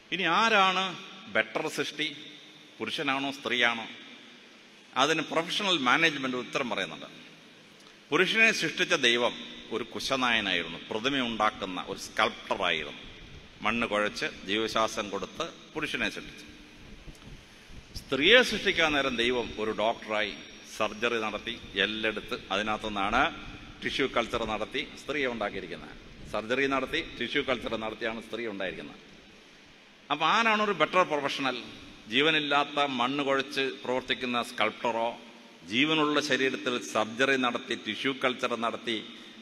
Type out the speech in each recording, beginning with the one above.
ഇനി ആരാണ് ബെറ്റർ സൃഷ്ടി പുരുഷനാണോ സ്ത്രീയാണോ അതിന് പ്രൊഫഷണൽ മാനേജ്മെന്റ് ഉത്തരം പറയുന്നുണ്ട് പുരുഷനെ സൃഷ്ടിച്ച ദൈവം ഒരു കുശനായനായിരുന്നു പ്രതിമ ഉണ്ടാക്കുന്ന ഒരു സ്കൾപ്റ്ററായിരുന്നു മണ്ണ് കുഴച്ച് ജീവശ്വാസം കൊടുത്ത് പുരുഷനെ സൃഷ്ടിച്ചു സ്ത്രീയെ സൃഷ്ടിക്കാൻ നേരം ദൈവം ഒരു ഡോക്ടറായി സർജറി നടത്തി എല്ലെടുത്ത് അതിനകത്തുനിന്നാണ് ടിഷ്യൂ കൾച്ചർ നടത്തി സ്ത്രീയെ ഉണ്ടാക്കിയിരിക്കുന്നത് സർജറി നടത്തി ടിഷ്യൂ കൾച്ചർ നടത്തിയാണ് സ്ത്രീ ഉണ്ടായിരിക്കുന്നത് അപ്പൊ ആരാണ് ഒരു ബെറ്റർ പ്രൊഫഷണൽ ജീവനില്ലാത്ത മണ്ണ് കുഴച്ച് പ്രവർത്തിക്കുന്ന സ്കൾപ്റ്ററോ ജീവനുള്ള ശരീരത്തിൽ സർജറി നടത്തി ടിഷ്യൂ കൾച്ചർ നടത്തി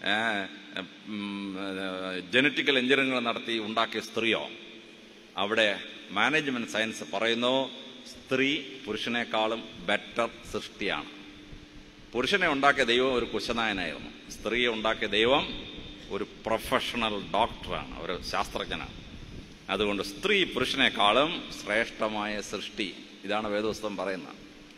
ജനറ്റിക്കൽ എഞ്ചിനീയറിംഗ് നടത്തി ഉണ്ടാക്കിയ സ്ത്രീയോ അവിടെ മാനേജ്മെന്റ് സയൻസ് പറയുന്നു സ്ത്രീ പുരുഷനേക്കാളും ബെറ്റർ സൃഷ്ടിയാണ് പുരുഷനെ ഉണ്ടാക്കിയ ദൈവം ഒരു കുശനായനായിരുന്നു സ്ത്രീയെ ഉണ്ടാക്കിയ ദൈവം ഒരു പ്രൊഫഷണൽ ഡോക്ടറാണ് ഒരു ശാസ്ത്രജ്ഞനാണ് അതുകൊണ്ട് സ്ത്രീ പുരുഷനേക്കാളും ശ്രേഷ്ഠമായ സൃഷ്ടി ഇതാണ് വേദോസ്തം പറയുന്നത്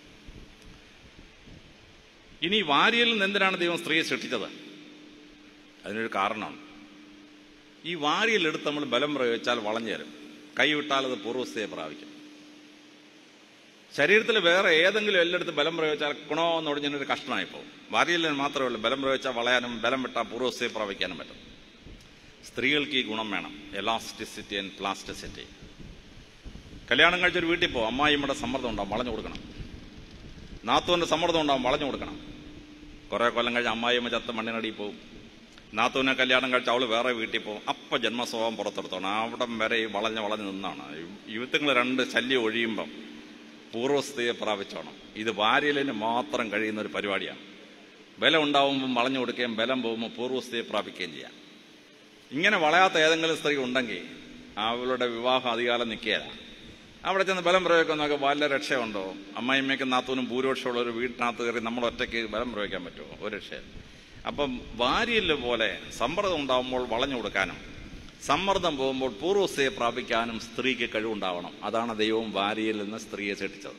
ഇനി വാരിയിൽ നിന്ന് എന്തിനാണ് ദൈവം സ്ത്രീയെ സൃഷ്ടിച്ചത് അതിനൊരു കാരണമാണ് ഈ വാരിയിൽ എടുത്ത് നമ്മൾ ബലം പ്രയോഗിച്ചാൽ വളഞ്ഞു തരും കൈവിട്ടാൽ അത് പൂർവസ്ഥയെ പ്രാപിക്കും ശരീരത്തിൽ വേറെ ഏതെങ്കിലും എല്ലായിടത്ത് ബലം പ്രയോഗിച്ചാൽ ഗുണോ എന്ന് പറഞ്ഞൊരു കഷ്ടമായി പോകും വാരിയിൽ മാത്രമേ ഉള്ളൂ ബലം പ്രയോഗിച്ചാൽ വളയാനും ബലം വിട്ടാൽ പൂർവസ്ഥയെ പ്രാപിക്കാനും പറ്റും സ്ത്രീകൾക്ക് ഈ ഗുണം വേണം എലാസ്റ്റിസിറ്റി ആൻഡ് പ്ലാസ്റ്റിസിറ്റി കല്യാണം കഴിച്ചൊരു വീട്ടിൽ പോകും അമ്മായിമ്മയുടെ സമ്മർദ്ദം ഉണ്ടാവും വളഞ്ഞു കൊടുക്കണം നാത്തുവിന്റെ സമ്മർദ്ദം ഉണ്ടാവും വളഞ്ഞു കൊടുക്കണം കുറെ കൊല്ലം കഴിഞ്ഞ് അമ്മായിമ്മ ചത്ത മണ്ണിനടിയിൽ പോകും നാത്തുവിനെ കല്യാണം കഴിച്ച അവള് വേറെ വീട്ടിൽ പോകും അപ്പൊ ജന്മസ്വഭാവം പുറത്തെടുത്തോണം അവിടം വരെ ഈ വളഞ്ഞ് വളഞ്ഞ് നിന്നാണ് യുവത്തുങ്ങൾ രണ്ട് ശല്യം ഒഴിയുമ്പം പൂർവസ്ഥയെ പ്രാപിച്ചോണം ഇത് വാര്യലിന് മാത്രം കഴിയുന്ന ഒരു പരിപാടിയാണ് ബലം ഉണ്ടാവുമ്പം വളഞ്ഞു കൊടുക്കുകയും ബലം പോകുമ്പോൾ പൂർവസ്ഥയെ പ്രാപിക്കുകയും ചെയ്യാം ഇങ്ങനെ വളയാത്ത ഏതെങ്കിലും സ്ത്രീ ഉണ്ടെങ്കിൽ അവളുടെ വിവാഹം അധികാലം നിൽക്കുകയില്ല അവിടെ ചെന്ന് ബലം പ്രയോഗിക്കുന്നതൊക്കെ വല്ല രക്ഷയുണ്ടോ അമ്മായിമ്മയ്ക്കും നാത്തൂനും ഭൂരിപക്ഷമുള്ള ഒരു വീട്ടിനകത്ത് കയറി നമ്മൾ ഒറ്റയ്ക്ക് ബലം പ്രയോഗിക്കാൻ പറ്റുമോ ഒരു രക്ഷയില്ല അപ്പം വാരിയല് പോലെ സമ്മർദ്ദം ഉണ്ടാവുമ്പോൾ വളഞ്ഞു കൊടുക്കാനും സമ്മർദ്ദം പോകുമ്പോൾ പൂർവസ്ഥയെ പ്രാപിക്കാനും സ്ത്രീക്ക് കഴിവുണ്ടാവണം അതാണ് ദൈവം വാരിയിൽ നിന്ന് സ്ത്രീയെ സൃഷ്ടിച്ചത്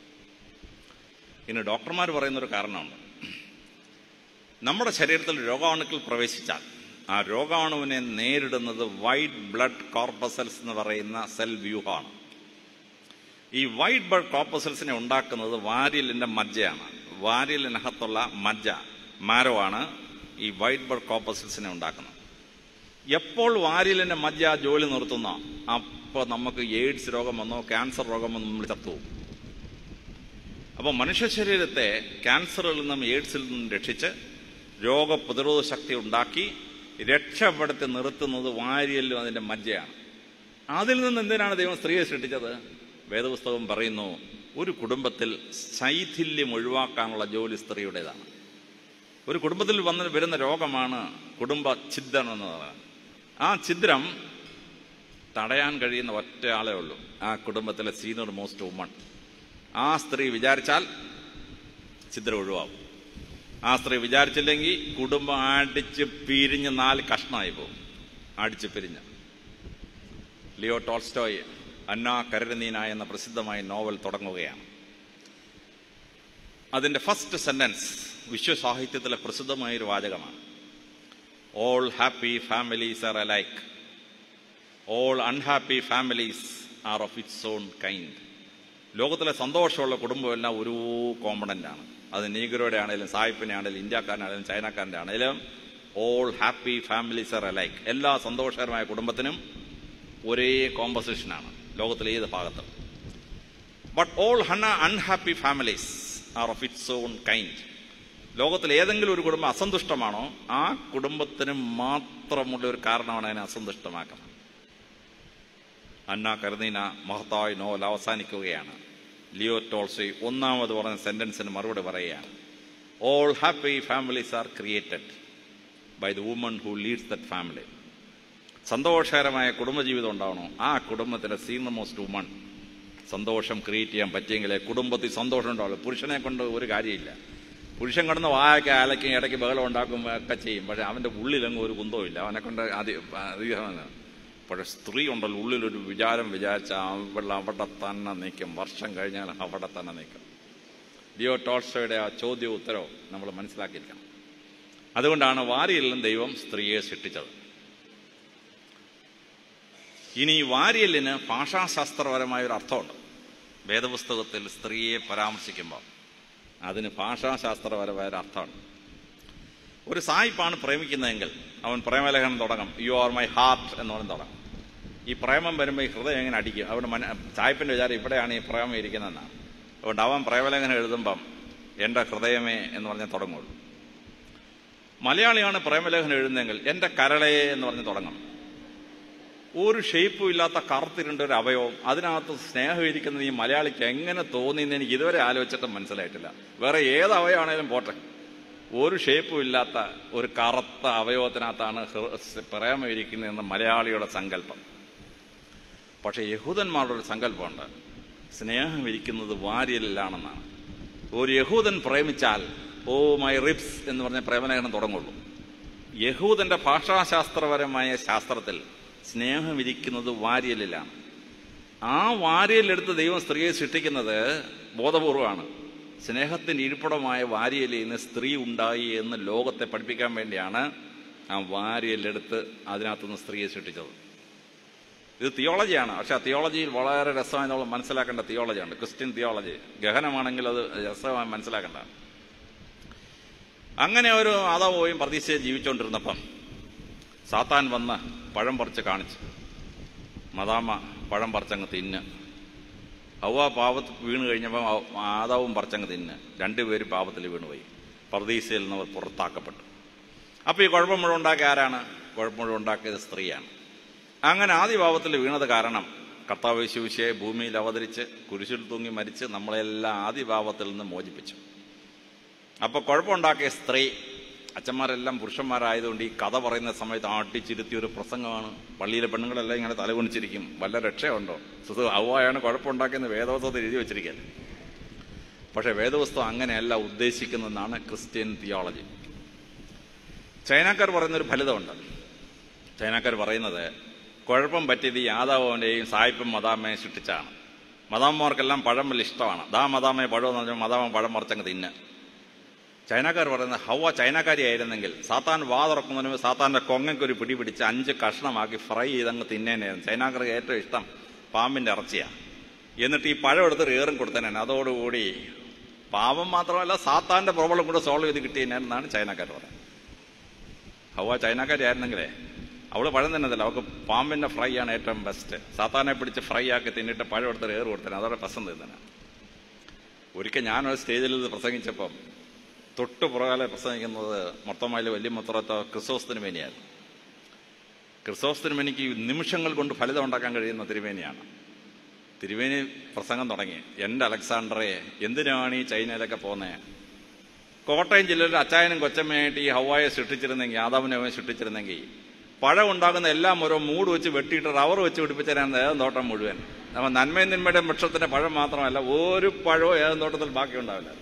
ഇനി ഡോക്ടർമാർ പറയുന്നൊരു കാരണമുണ്ട് നമ്മുടെ ശരീരത്തിൽ രോഗാണുക്കൾ പ്രവേശിച്ചാൽ ആ രോഗാണുവിനെ നേരിടുന്നത് വൈറ്റ് ബ്ലഡ് കോർപ്പസൽസ് എന്ന് പറയുന്ന സെൽ വ്യൂഹമാണ് ഈ വൈറ്റ് ബ്ലഡ് കോർപ്പസൽസിനെ ഉണ്ടാക്കുന്നത് വാരിയലിന്റെ മജ്ജയാണ് വാരിയലിനകത്തുള്ള മജ്ജ മാരമാണ് ഈ വൈറ്റ് ബ്ലഡ് കോർപ്പസൽസിനെ ഉണ്ടാക്കുന്നത് എപ്പോൾ വാരിയലിന്റെ മജ്ജ ജോലി നിർത്തുന്ന അപ്പോൾ നമുക്ക് എയ്ഡ്സ് രോഗം വന്നോ ക്യാൻസർ രോഗം വന്നോ നമ്മൾ ചത്തുപോകും അപ്പോൾ മനുഷ്യ ശരീരത്തെ ക്യാൻസറിൽ നിന്നും എയ്ഡ്സിൽ നിന്നും രക്ഷിച്ച് രോഗപ്രതിരോധ ശക്തി ഉണ്ടാക്കി രക്ഷപ്പെടുത്തി നിർത്തുന്നത് വാരിയലും അതിന്റെ മജ്ജയാണ് അതിൽ നിന്ന് എന്തിനാണ് ദൈവം സ്ത്രീയെ സൃഷ്ടിച്ചത് വേദപുസ്തകം പറയുന്നു ഒരു കുടുംബത്തിൽ ശൈഥില്യം ഒഴിവാക്കാനുള്ള ജോലി സ്ത്രീയുടേതാണ് ഒരു കുടുംബത്തിൽ വന്ന് വരുന്ന രോഗമാണ് കുടുംബ ഛിദ്രം എന്ന് പറയുന്നത് ആ ഛിദ്രം തടയാൻ കഴിയുന്ന ഒറ്റ ആളേ ഉള്ളൂ ആ കുടുംബത്തിലെ സീനിയർ മോസ്റ്റ് വുമൺ ആ സ്ത്രീ വിചാരിച്ചാൽ ഛിദ്രം ഒഴിവാകും ആ സ്ത്രീ വിചാരിച്ചില്ലെങ്കിൽ കുടുംബം അടിച്ച് പിരിഞ്ഞ് നാല് കഷ്ണമായി പോകും അടിച്ച് പിരിഞ്ഞ് ലിയോ ടോൾസ്റ്റോയ് അന്ന കരരനീന എന്ന പ്രസിദ്ധമായ നോവൽ തുടങ്ങുകയാണ് അതിന്റെ ഫസ്റ്റ് സെന്റൻസ് വിശ്വസാഹിത്യത്തിലെ പ്രസിദ്ധമായ ഒരു വാചകമാണ് all happy families are alike all unhappy families are of its own kind ലോകത്തിലെ സന്തോഷമുള്ള കുടുംബമെല്ലാം ഒരു കോമ്പണന്റ് ആണ് അത് നീഗരോയുടെ ആണെങ്കിലും സായിപ്പിനെ ആണെങ്കിലും ഇന്ത്യക്കാരനാണെങ്കിലും ചൈനക്കാരൻ്റെ ആണെങ്കിലും all happy families are alike എല്ലാ സന്തോഷകരമായ കുടുംബത്തിനും ഒരേ കോമ്പസിഷനാണ് ലോകത്തിലെ ഏത് ഭാഗത്തും ബട്ട് ഓൾ ഹണ്ണ unhappy families are of its own kind ലോകത്തിൽ ഏതെങ്കിലും ഒരു കുടുംബം അസന്തുഷ്ടമാണോ ആ കുടുംബത്തിന് മാത്രമുള്ള ഒരു കാരണമാണ് അതിനെ അസന്തുഷ്ടമാക്കുന്നത് അന്ന കരുതീന മഹത്തായ നോവൽ അവസാനിക്കുകയാണ് ലിയോ ടോൾസോയ് ഒന്നാമത് പറഞ്ഞ സെന്റൻസിന് മറുപടി പറയുകയാണ് all happy families are created by the woman who leads that family സന്തോഷകരമായ കുടുംബജീവിതം ഉണ്ടാവണോ ആ കുടുംബത്തിലെ സീനിയർ മോസ്റ്റ് വുമൺ സന്തോഷം ക്രിയേറ്റ് ചെയ്യാൻ പറ്റിയെങ്കിലേ കുടുംബത്തിൽ സന്തോഷം ഉണ്ടാവുള്ളൂ പുരുഷനെ കൊണ്ട് ഒരു കാര്യമില്ല പുരുഷൻ കിടന്ന് വായൊക്കെ അലക്കും ഇടയ്ക്ക് ബഹളം ഉണ്ടാക്കും ഒക്കെ ചെയ്യും പക്ഷെ അവന്റെ ഉള്ളിലങ്ങ് ഒരു കുന്തവും ഇല്ല അവനെ കൊണ്ട് അധികം പക്ഷെ സ്ത്രീ ഉണ്ടല്ലോ ഉള്ളിലൊരു വിചാരം വിചാരിച്ച അവൾ അവിടെ തന്നെ നിൽക്കും വർഷം കഴിഞ്ഞാൽ അവിടെ തന്നെ നിൽക്കും ലിയോ ടോൾസ്റ്റോയുടെ ആ ചോദ്യവും ഉത്തരവും നമ്മൾ മനസ്സിലാക്കിയിരിക്കണം അതുകൊണ്ടാണ് വാരിയിൽ നിന്നും ദൈവം സ്ത്രീയെ സൃഷ്ടിച്ചത് ഇനി ഈ വാര്യലിന് ഭാഷാശാസ്ത്രപരമായ ഒരു അർത്ഥമുണ്ട് വേദപുസ്തകത്തിൽ സ്ത്രീയെ പരാമർശിക്കുമ്പോൾ അതിന് ഭാഷാശാസ്ത്രപരമായ ഒരു അർത്ഥമുണ്ട് ഒരു സായിപ്പാണ് പ്രേമിക്കുന്നതെങ്കിൽ അവൻ പ്രേമലേഖനം തുടങ്ങും യു ആർ മൈ ഹാർട്ട് എന്ന് പറഞ്ഞ് തുടങ്ങും ഈ പ്രേമം വരുമ്പോൾ ഈ ഹൃദയം എങ്ങനെ അടിക്കും അവിടെ മന സായിപ്പിൻ്റെ വിചാരം ഇവിടെയാണ് ഈ പ്രേമം ഇരിക്കുന്നതെന്നാണ് അതുകൊണ്ട് അവൻ പ്രേമലേഖനം എഴുതുമ്പം എൻ്റെ ഹൃദയമേ എന്ന് പറഞ്ഞ് തുടങ്ങുള്ളൂ മലയാളിയാണ് പ്രേമലേഖനം എഴുതുന്നതെങ്കിൽ എൻ്റെ കരളയെ എന്ന് പറഞ്ഞ് തുടങ്ങും ഒരു ഷേപ്പും ഇല്ലാത്ത കറുത്തിരുണ്ട ഒരു അവയവം അതിനകത്ത് സ്നേഹം ഇരിക്കുന്നത് ഈ മലയാളിക്ക് എങ്ങനെ തോന്നിയെന്ന് എനിക്ക് ഇതുവരെ ആലോചിച്ചിട്ടും മനസ്സിലായിട്ടില്ല വേറെ ഏത് അവയവാണേലും പോട്ടെ ഒരു ഷേപ്പും ഇല്ലാത്ത ഒരു കറുത്ത അവയവത്തിനകത്താണ് ഹൃ- പ്രേമം ഇരിക്കുന്നതെന്ന് മലയാളിയുടെ സങ്കല്പം പക്ഷെ യഹൂദന്മാരുടെ ഒരു സങ്കല്പമുണ്ട് സ്നേഹം ഇരിക്കുന്നത് വാര്യലിലാണെന്നാണ് ഒരു യഹൂദൻ പ്രേമിച്ചാൽ ഓ മൈ റിപ്സ് എന്ന് പറഞ്ഞ പ്രേമലേഖനം തുടങ്ങുള്ളൂ യഹൂദന്റെ ഭാഷാശാസ്ത്രപരമായ ശാസ്ത്രത്തിൽ സ്നേഹം ഇരിക്കുന്നത് വാര്യലിലാണ് ആ വാര്യലെടുത്ത് ദൈവം സ്ത്രീയെ സൃഷ്ടിക്കുന്നത് ബോധപൂർവമാണ് സ്നേഹത്തിന്റെ ഇരിപ്പിടമായ വാര്യലിൽ നിന്ന് സ്ത്രീ ഉണ്ടായി എന്ന് ലോകത്തെ പഠിപ്പിക്കാൻ വേണ്ടിയാണ് ആ വാര്യലെടുത്ത് അതിനകത്തുനിന്ന് സ്ത്രീയെ സൃഷ്ടിച്ചത് ഇത് തിയോളജിയാണ് പക്ഷെ ആ തിയോളജിയിൽ വളരെ രസമായി നമ്മൾ മനസ്സിലാക്കേണ്ട തിയോളജിയാണ് ക്രിസ്ത്യൻ തിയോളജി ഗഹനമാണെങ്കിൽ അത് രസമായി മനസ്സിലാക്കേണ്ട അങ്ങനെ ഒരു ആദാവോയും പ്രതീക്ഷയെ ജീവിച്ചുകൊണ്ടിരുന്നപ്പം സാത്താൻ വന്ന് പഴം പറിച്ച് കാണിച്ചു മദാമ പഴം പറിച്ചങ്ങ് തിന്ന് ഹവ പാപത്ത് വീണ് കഴിഞ്ഞപ്പോൾ ആദാവും പറിച്ചങ്ങ് തിന്ന് രണ്ടുപേരും പാപത്തിൽ വീണുപോയി പ്രതീക്ഷയിൽ നിന്ന് അവർ പുറത്താക്കപ്പെട്ടു അപ്പോൾ ഈ കുഴപ്പം മുഴുവൻ ഉണ്ടാക്കിയ ആരാണ് കുഴപ്പം മുഴുവൻ ഉണ്ടാക്കിയത് സ്ത്രീയാണ് അങ്ങനെ ആദ്യ പാപത്തിൽ വീണത് കാരണം കർത്താവ് ശിവശയെ ഭൂമിയിൽ അവതരിച്ച് കുരിശിൽ തൂങ്ങി മരിച്ച് നമ്മളെല്ലാം ആദ്യ പാപത്തിൽ നിന്ന് മോചിപ്പിച്ചു അപ്പൊ കുഴപ്പമുണ്ടാക്കിയ സ്ത്രീ അച്ഛന്മാരെല്ലാം പുരുഷന്മാരായതുകൊണ്ട് ഈ കഥ പറയുന്ന സമയത്ത് ആട്ടിച്ചിരുത്തിയ ഒരു പ്രസംഗമാണ് പള്ളിയിലെ പെണ്ണുങ്ങളെല്ലാം ഇങ്ങനെ തലകുണിച്ചിരിക്കും വല്ല രക്ഷയുണ്ടോ സുധു അവയാണ് കുഴപ്പമുണ്ടാക്കിയെന്ന് വേദവസ്തത്തിൽ എഴുതി വെച്ചിരിക്കുന്നത് പക്ഷെ വേദവസ്തം അങ്ങനെയല്ല ഉദ്ദേശിക്കുന്നതെന്നാണ് ക്രിസ്ത്യൻ തിയോളജി ചൈനക്കാർ പറയുന്നൊരു ഫലിതമുണ്ട് ചൈനക്കാർ പറയുന്നത് കുഴപ്പം പറ്റിയത് ഈ യാദവന്റെയും സായിപ്പും മദാമയെ സൃഷ്ടിച്ചാണ് മദാമ്മമാർക്കെല്ലാം പഴം വലിയ ഇഷ്ടമാണ് ദാ മദാമയെ പഴം എന്ന് പറഞ്ഞാൽ മദാമ പഴം മറിച്ചങ്ങ് തിന്ന് ചൈനക്കാർ പറയുന്നത് ഹവ ചൈനക്കാരി ആയിരുന്നെങ്കിൽ സാത്താൻ വാ തുറക്കുന്നതിന് മുമ്പ് സാത്താന്റെ കൊങ്ങയ്ക്ക് ഒരു പിടി പിടിച്ച് അഞ്ച് കഷ്ണമാക്കി ഫ്രൈ ചെയ്തങ്ങ് തിന്നേനായിരുന്നു ചൈനക്കാർക്ക് ഏറ്റവും ഇഷ്ടം പാമ്പിന്റെ ഇറച്ചിയാണ് എന്നിട്ട് ഈ പഴം എടുത്ത് ഏറും കൊടുത്തന്നെ അതോടുകൂടി പാപം മാത്രമല്ല സാത്താന്റെ പ്രോബ്ലം കൂടെ സോൾവ് ചെയ്ത് കിട്ടിയെന്നാണ് ചൈനക്കാർ പറയുന്നത് ഹവ ചൈനക്കാരി ആയിരുന്നെങ്കിലേ അവള് പഴം തിന്നതല്ല അവൾക്ക് പാമ്പിന്റെ ഫ്രൈ ആണ് ഏറ്റവും ബെസ്റ്റ് സാത്താനെ പിടിച്ച് ഫ്രൈ ആക്കി തിന്നിട്ട് പഴം എടുത്ത് ഏറ് കൊടുത്തന്നെ അതോടെ പ്രസം തിന്നെ ഒരിക്കൽ ഞാനൊരു സ്റ്റേജിൽ ഇത് പ്രസംഗിച്ചപ്പം തൊട്ട് പുറകാലെ പ്രസംഗിക്കുന്നത് മൊത്തമായാൽ വലിയ മുത്തറത്ത ക്രിസോസ് തിരുമേനിയായിരുന്നു ക്രിസോസ് തിരുമേനിക്ക് നിമിഷങ്ങൾ കൊണ്ട് ഫലിതം ഉണ്ടാക്കാൻ കഴിയുന്ന തിരുമേനിയാണ് തിരുമേനി പ്രസംഗം തുടങ്ങി എൻ്റെ അലക്സാണ്ടറെ എന്തിനാണ് ഈ ചൈനയിലൊക്കെ പോകുന്നത് കോട്ടയം ജില്ലയിൽ അച്ചായനും കൊച്ചമ്മയായിട്ട് ഈ ഹവായെ സൃഷ്ടിച്ചിരുന്നെങ്കിൽ യാദവിനെ അവൻ സൃഷ്ടിച്ചിരുന്നെങ്കിൽ പഴം ഉണ്ടാകുന്ന എല്ലാം ഓരോ മൂട് വെച്ച് വെട്ടിയിട്ട് റവർ വെച്ച് പിടിപ്പിച്ചാൽ ഏതും തോട്ടം മുഴുവൻ നമ്മ നന്മയും നിന്മയുടെയും വൃക്ഷത്തിന്റെ പഴം മാത്രമല്ല ഒരു പഴവും ഏതും തോട്ടത്തിൽ ബാക്കി ഉണ്ടാവില്ല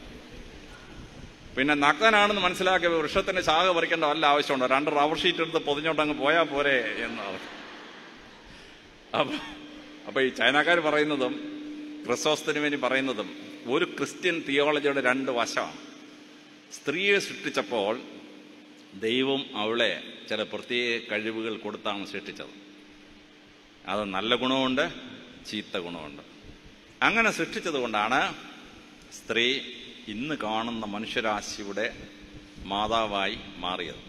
പിന്നെ നഗ്നനാണെന്ന് മനസ്സിലാക്കിയ വൃക്ഷത്തിന്റെ ശാഖ പറിക്കേണ്ട വല്ല ആവശ്യമുണ്ടോ രണ്ട് റബ്ബർ ഷീറ്റ് എടുത്ത് പൊതിഞ്ഞോണ്ടങ്ങ് പോയാൽ പോരെ എന്നാണ് അപ്പൊ അപ്പൊ ഈ ചൈനക്കാർ പറയുന്നതും ക്രിസ്തോസ്തിനു വേണ്ടി പറയുന്നതും ഒരു ക്രിസ്ത്യൻ തിയോളജിയുടെ രണ്ട് വശമാണ് സ്ത്രീയെ സൃഷ്ടിച്ചപ്പോൾ ദൈവം അവളെ ചില പ്രത്യേക കഴിവുകൾ കൊടുത്താണ് സൃഷ്ടിച്ചത് അത് നല്ല ഗുണമുണ്ട് ചീത്ത ഗുണമുണ്ട് അങ്ങനെ സൃഷ്ടിച്ചത് കൊണ്ടാണ് സ്ത്രീ ഇന്ന് കാണുന്ന മനുഷ്യരാശിയുടെ മാതാവായി മാറിയത്